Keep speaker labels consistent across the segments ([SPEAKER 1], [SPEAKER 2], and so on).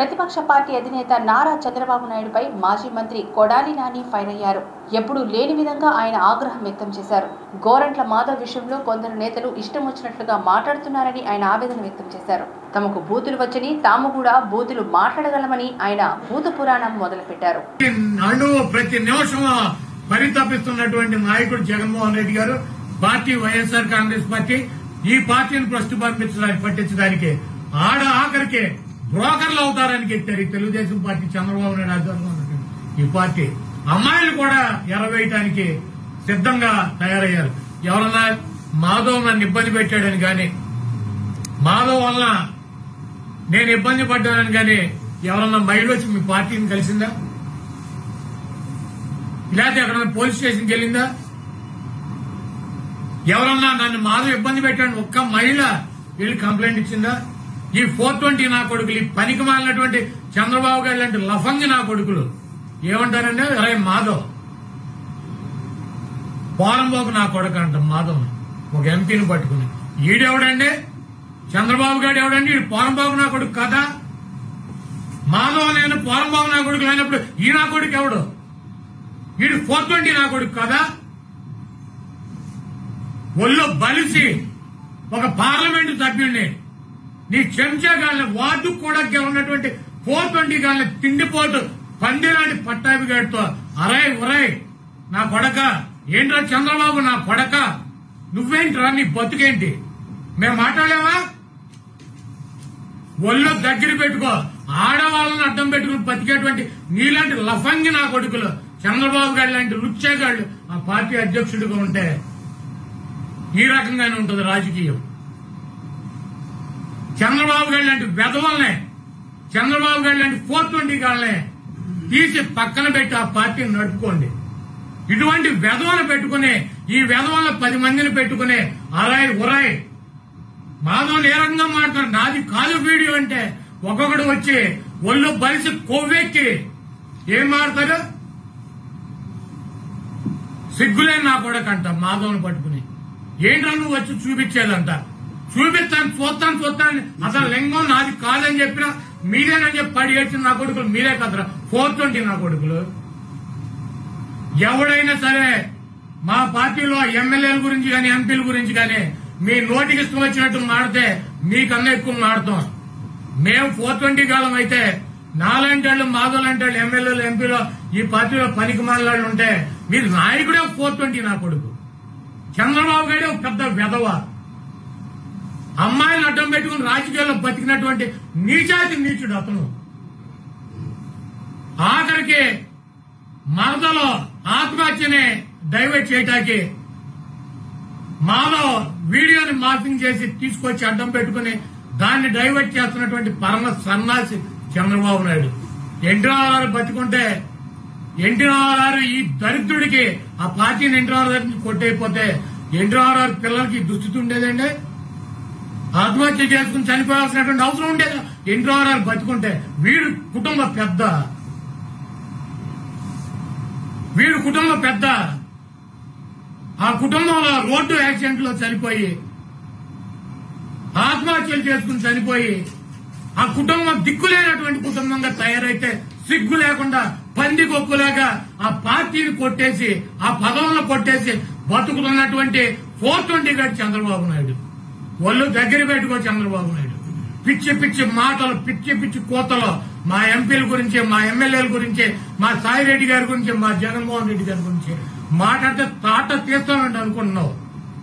[SPEAKER 1] ప్రతిపక్ష పార్టీ అధినేత నారా చంద్రబాబు నాయుడుపై మాజీ మంత్రి కొడాలి నాని ఫైర్ అయ్యారు ఎప్పుడూ లేని విధంగా ఆయన ఆగ్రహం వ్యక్తం చేశారు గోరంట్ల మాధవ్ విషయంలో కొందరు నేతలు ఇష్టం వచ్చినట్లుగా మాట్లాడుతున్నారని ఆయన ఆవేదన వ్యక్తం చేశారు తమకు బూతులు వచ్చని తాము కూడా బూతులు మాట్లాడగలమని ఆయన భూత పురాణం మొదలుపెట్టారు
[SPEAKER 2] అణువు ప్రతి నిమిషం పరితపిస్తున్నటువంటి నాయకుడు జగన్మోహన్ రెడ్డి గారు పార్టీ వైఎస్ఆర్ కాంగ్రెస్ పార్టీ ఈ పార్టీని ప్రస్తుతం పంపించడానికి పట్టించడానికి ఆడ ఆఖరికి బ్రోకర్లు అవుతారని ఎత్తారు ఈ తెలుగుదేశం పార్టీ చంద్రబాబు నాయుడు ఆధ్వర్యంలో ఉన్నటువంటి ఈ పార్టీ అమ్మాయిలు కూడా ఎరవేయటానికి సిద్ధంగా తయారయ్యారు ఎవరన్నా మాధవ్ నన్ను ఇబ్బంది పెట్టాడని గాని మాధవ్ వలన నేను ఇబ్బంది పడ్డానని గాని ఎవరన్నా మహిళ వచ్చి మీ పార్టీని కలిసిందా లేకపోతే ఎక్కడన్నా పోలీస్ స్టేషన్కి వెళ్ళిందా ఎవరన్నా నన్ను మాధవ్ ఇబ్బంది పెట్టాను ఒక్క మహిళ వెళ్ళి కంప్లైంట్ ఇచ్చిందా ఈ ఫోర్ ట్వంటీ నా కొడుకులు ఈ పనికి మాలినటువంటి చంద్రబాబు గారు లాంటి లఫంగి నా కొడుకులు ఏమంటారంటే అరే మాధవ్ పోరంబోకు నా కొడుకు అంట మాధవ్ ఒక ఎంపీని పట్టుకుని ఈడెవడండి చంద్రబాబు గారు ఎవడండి ఈ పోరంబాబు నా కొడుకు కదా మాధవ్ నేను పోరంబాబు నా కొడుకు అయినప్పుడు ఈ నా కొడుకు ఎవడు వీడు ఫోర్ ట్వంటీ నా కొడుకు కదా ఒళ్ళు బలిసి ఒక పార్లమెంటు సభ్యుడిని నీ చెంచా గాలిని వార్డు కూడా ఉన్నటువంటి ఫోర్ ట్వంటీ గాలిని తిండిపోటు పందిరాడి పట్టాభి గారితో అరై ఉరై నా కొడక ఏంట్రా చంద్రబాబు నా కొడక నువ్వేంట్రా నీ బతుకేంటి మేము మాట్లాడలేమా ఒళ్ళు దగ్గర పెట్టుకో ఆడవాళ్ళని అడ్డం పెట్టుకుని బతికేటువంటి నీలాంటి లఫంగి నా కొడుకులు చంద్రబాబు గారు లాంటి లుచ్చేగాళ్ళు ఆ పార్టీ అధ్యక్షుడిగా ఉంటే ఈ రకంగానే ఉంటుంది రాజకీయం చంద్రబాబు గారు లాంటి వెధవల్నే చంద్రబాబు గారు లాంటి ఫోర్ ట్వంటీ గాళ్ళనే తీసి పక్కన పెట్టి ఆ పార్టీని నడుపుకోండి ఇటువంటి వెధవలు పెట్టుకుని ఈ వెధవల పది మందిని పెట్టుకుని అరాయ్ ఉరాయ్ మాధవ్ ఏ రకంగా మాట్లాడు నాది కాదు వీడియో అంటే ఒక్కొక్కడు వచ్చి ఒళ్ళు బలిసి కొవ్వెక్కి ఏం మాడతారు సిగ్గులే నా కొడకంట మాధవ్ని పట్టుకుని ఏంట్రా నువ్వు వచ్చి చూపించేదంట చూపిస్తాను చూస్తాను చూస్తాను అసలు లింగం నాది కాదని చెప్పినా మీరేనని చెప్పి పడి ఏడ్చిన నా కొడుకులు మీరే కదరా ఫోర్ ట్వంటీ నా కొడుకులు ఎవడైనా సరే మా పార్టీలో ఎమ్మెల్యేల గురించి కానీ ఎంపీల గురించి కానీ మీ నోటికి ఇష్టం వచ్చినట్టు మాడితే మీకన్నా ఎక్కువ మాడతాం మేము ఫోర్ ట్వంటీ కాలం అయితే నాలాంటి వాళ్ళు మాధవ్ లాంటి వాళ్ళు ఎమ్మెల్యేలు ఎంపీలో ఈ పార్టీలో పనికి మాలాళ్ళు ఉంటే మీరు నాయకుడే ఫోర్ ట్వంటీ నా కొడుకు చంద్రబాబు గారే ఒక పెద్ద వెధవ అమ్మాయిలను అడ్డం పెట్టుకుని రాజకీయాల్లో బతికినటువంటి నీచాతి నీచుడు అతను ఆఖరికి మరదలో ఆత్మహత్యని డైవర్ట్ చేయటానికి మాలో వీడియోని మార్పింగ్ చేసి తీసుకొచ్చి అడ్డం పెట్టుకుని దాన్ని డైవర్ట్ చేస్తున్నటువంటి పరమ సన్నాసి చంద్రబాబు నాయుడు ఎన్టీ రామారావు బతికుంటే ఎన్టీ రామారావు ఈ దరిద్రుడికి ఆ పార్టీని ఎన్టీ రామారావు నుంచి కొట్టయిపోతే ఎన్టీ రామారావు పిల్లలకి ఈ దుస్థితి ఉండేదండి ఆత్మహత్య చేసుకుని చనిపోవాల్సినటువంటి అవసరం ఉండేది ఎన్టీ రామారావు బతికుంటే వీడు కుటుంబ పెద్ద వీడు కుటుంబ పెద్ద ఆ కుటుంబంలో రోడ్డు యాక్సిడెంట్ లో చనిపోయి ఆత్మహత్యలు చేసుకుని చనిపోయి ఆ కుటుంబం దిక్కులేనటువంటి కుటుంబంగా తయారైతే సిగ్గు లేకుండా పంది కొక్కులాగా ఆ పార్టీని కొట్టేసి ఆ పదవులను కొట్టేసి బతుకుతున్నటువంటి ఫోర్ ట్వంటీ గారు చంద్రబాబు నాయుడు ఒళ్ళు దగ్గర పెట్టుకో చంద్రబాబు నాయుడు పిచ్చి పిచ్చి మాటలు పిచ్చి పిచ్చి కోతలు మా ఎంపీల గురించి మా ఎమ్మెల్యేల గురించి మా సాయిరెడ్డి గారి గురించి మా జగన్మోహన్ రెడ్డి గారి గురించి మాట్లాడితే తాట తీస్తామంటే అనుకుంటున్నావు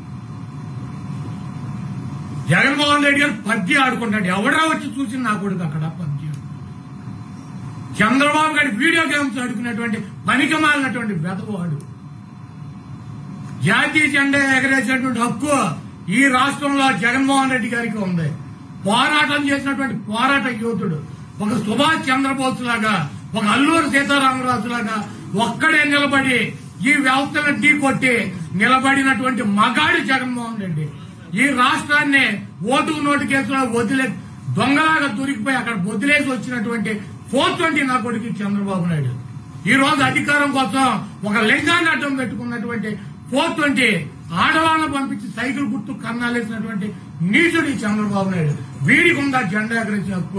[SPEAKER 2] జగన్మోహన్ రెడ్డి గారు పద్య ఆడుకుంటాడు ఎవడా వచ్చి చూసి నా కొడుకు అక్కడ పద్యం చంద్రబాబు గారి వీడియో గేమ్స్ ఆడుకునేటువంటి పనికి మాలినటువంటి వెదవాడు జాతీయ జెండా ఎగరేసేటువంటి హక్కు ఈ రాష్ట్రంలో జగన్మోహన్ రెడ్డి గారికి ఉంది పోరాటం చేసినటువంటి పోరాట యోధుడు ఒక సుభాష్ చంద్రబోస్ లాగా ఒక అల్లూరు సీతారామరాజు లాగా ఒక్కడే నిలబడి ఈ వ్యవస్థను ఢీ కొట్టి నిలబడినటువంటి మగాడి జగన్మోహన్ రెడ్డి ఈ రాష్ట్రాన్ని ఓటు నోటు కేసులో వదిలే దొంగలాగా దొరికిపోయి అక్కడ వదిలేసి వచ్చినటువంటి ఫోర్ ట్వంటీ నా కొడుకు చంద్రబాబు నాయుడు ఈ రోజు అధికారం కోసం ఒక లింగాన్ని అడ్డం పెట్టుకున్నటువంటి ఫోర్ ట్వంటీ ఆడవాళ్ళను పంపించి సైకిల్ గుర్తు కన్నాలేసినటువంటి నీచుడు ఈ చంద్రబాబు నాయుడు వీడికి ఉందా జెండా ఎగరేసే హక్కు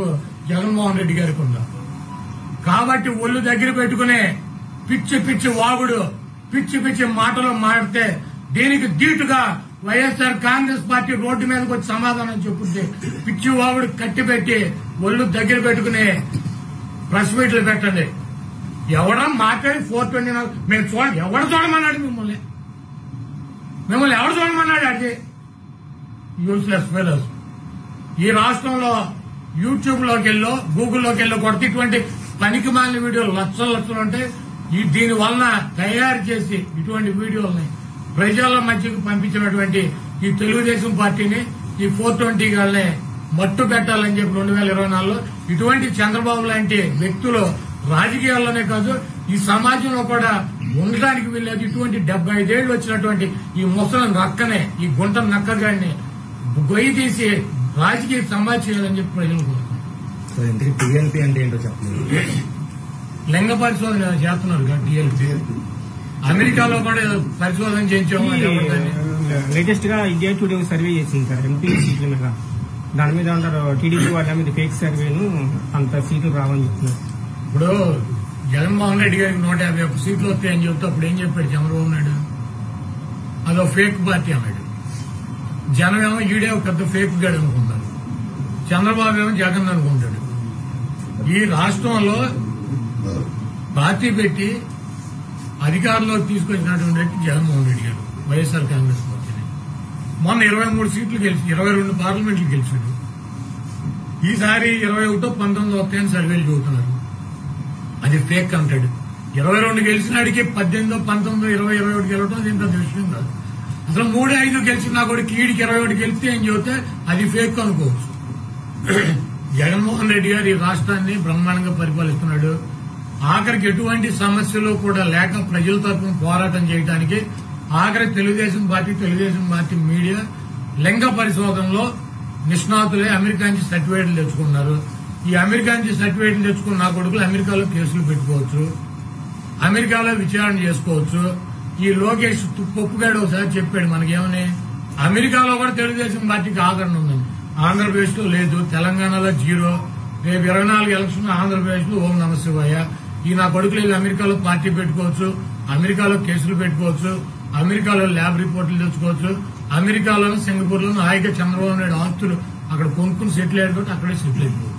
[SPEAKER 2] జగన్మోహన్ రెడ్డి గారికి ఉందా కాబట్టి ఒళ్ళు దగ్గర పెట్టుకునే పిచ్చి పిచ్చి వాగుడు పిచ్చి పిచ్చి మాటలు మాడితే దీనికి ధీటుగా వైఎస్ఆర్ కాంగ్రెస్ పార్టీ రోడ్డు మీదకి వచ్చి సమాధానం చెప్పుద్ది పిచ్చి వాగుడు కట్టి పెట్టి ఒళ్ళు దగ్గర పెట్టుకునే ప్రెస్ మీట్లు పెట్టండి ఎవడా మాట్లాడి ఫోర్ ట్వంటీ మేము చూడండి ఎవడు చూడమన్నాడు మిమ్మల్ని మిమ్మల్ని ఎవడు చూడమన్నాడు అది యూస్లెస్ ఫెలోస్ ఈ రాష్ట్రంలో యూట్యూబ్ లోకి వెళ్ళో గూగుల్లోకి వెళ్ళో కొడితే ఇటువంటి పనికి మాలిన వీడియోలు లక్షలు లక్షలు ఉంటాయి ఈ దీని వలన తయారు చేసి ఇటువంటి వీడియోల్ని ప్రజల మధ్యకు పంపించినటువంటి ఈ తెలుగుదేశం పార్టీని ఈ ఫోర్ ట్వంటీ గాల్ని మట్టు పెట్టాలని చెప్పి రెండు వేల ఇరవై నాలుగులో ఇటువంటి చంద్రబాబు లాంటి వ్యక్తులు రాజకీయాల్లోనే కాదు ఈ సమాజంలో కూడా ఉండడానికి వీల్లేదు ఇటువంటి డెబ్బై ఐదేళ్లు వచ్చినటువంటి ఈ ముసలి నక్కనే ఈ గుంట నక్కగాడిని గొయ్యి తీసి రాజకీయ సమాజ్ చేయాలని చెప్పి ప్రజలు కోరుతున్నారు
[SPEAKER 3] సో ఇంతకీ టీఎల్పీ అంటే ఏంటో చెప్పలేదు
[SPEAKER 2] లింగ పరిశోధన చేస్తున్నారు కదా టీఎల్పీ అమెరికాలో కూడా పరిశోధన చేయించాము అని ఎవరిదని.
[SPEAKER 4] లేటెస్ట్ గా ఇండియా టుడే సర్వే చేసింది సార్ ఎంపీ సీట్ల మీద దాని మీద అంటారు టీడీపీ వాళ్ళ మీద ఫేక్ సర్వేను అంత సీట్లు రావని చెప్తున్నారు
[SPEAKER 2] ఇప్పుడు జగన్మోహన్ రెడ్డి గారికి నూట యాభై ఒక్క సీట్లు వస్తాయని చెప్తే అప్పుడు ఏం చెప్పాడు చంద్రబాబు నాయుడు అదో ఫేక్ పార్టీ అన్నాడు జనం ఏమో ఈడే ఒక పెద్ద ఫేక్ గడు అనుకుంటారు చంద్రబాబు ఏమో జగన్ అనుకుంటాడు ఈ రాష్ట్రంలో పార్టీ పెట్టి అధికారంలోకి తీసుకొచ్చినటువంటి వ్యక్తి జగన్మోహన్ రెడ్డి గారు వైఎస్ఆర్ కాంగ్రెస్ పార్టీని మొన్న ఇరవై మూడు సీట్లు గెలిచి ఇరవై రెండు పార్లమెంట్లు గెలిచాడు ఈసారి ఇరవై ఒకటో పంతొమ్మిది వస్తాయని సర్వేలు చెబుతున్నారు అది ఫేక్ అంటాడు ఇరవై రెండు గెలిచినాడికి పద్దెనిమిదో పంతొమ్మిదో ఇరవై ఇరవై ఒకటి గెలవడం అది ఇంత విషయం కాదు అసలు మూడు ఐదు గెలిచిన కూడా కీడికి ఇరవై ఒకటి గెలిస్తే ఏం చెబితే అది ఫేక్ అనుకోవచ్చు జగన్మోహన్ రెడ్డి గారు ఈ రాష్ట్రాన్ని బ్రహ్మాండంగా పరిపాలిస్తున్నాడు ఆఖరికి ఎటువంటి సమస్యలు కూడా లేక ప్రజల తరఫున పోరాటం చేయడానికి ఆఖరి Telugu Desam party Telugu Desam party media లింగ పరిశోధనలో నిష్ణాతులే అమెరికా నుంచి సర్టిఫికేట్లు తెచ్చుకున్నారు ఈ అమెరికా నుంచి సర్టిఫికేట్లు తెచ్చుకున్న నా కొడుకులు అమెరికాలో కేసులు పెట్టుకోవచ్చు అమెరికాలో విచారణ చేసుకోవచ్చు ఈ లోకేష్ పొప్పుగాడు ఒకసారి చెప్పాడు మనకేమని అమెరికాలో కూడా తెలుగుదేశం పార్టీకి ఆదరణ ఉందని ఆంధ్రప్రదేశ్ లో లేదు తెలంగాణలో జీరో రేపు ఇరవై నాలుగు ఎలక్షన్ ఆంధ్రప్రదేశ్ లో ఓం నమ శివాయ ఈ నా కొడుకులు వెళ్ళి అమెరికాలో పార్టీ పెట్టుకోవచ్చు అమెరికాలో కేసులు పెట్టుకోవచ్చు అమెరికాలో ల్యాబ్ రిపోర్టులు తెచ్చుకోవచ్చు అమెరికాలోను సింగపూర్ లోను హాయిగా చంద్రబాబు నాయుడు ఆస్తులు అక్కడ కొనుక్కుని సెటిల్ అయ్యాడు అక్కడే సెటిల్ అయిపోవచ్చు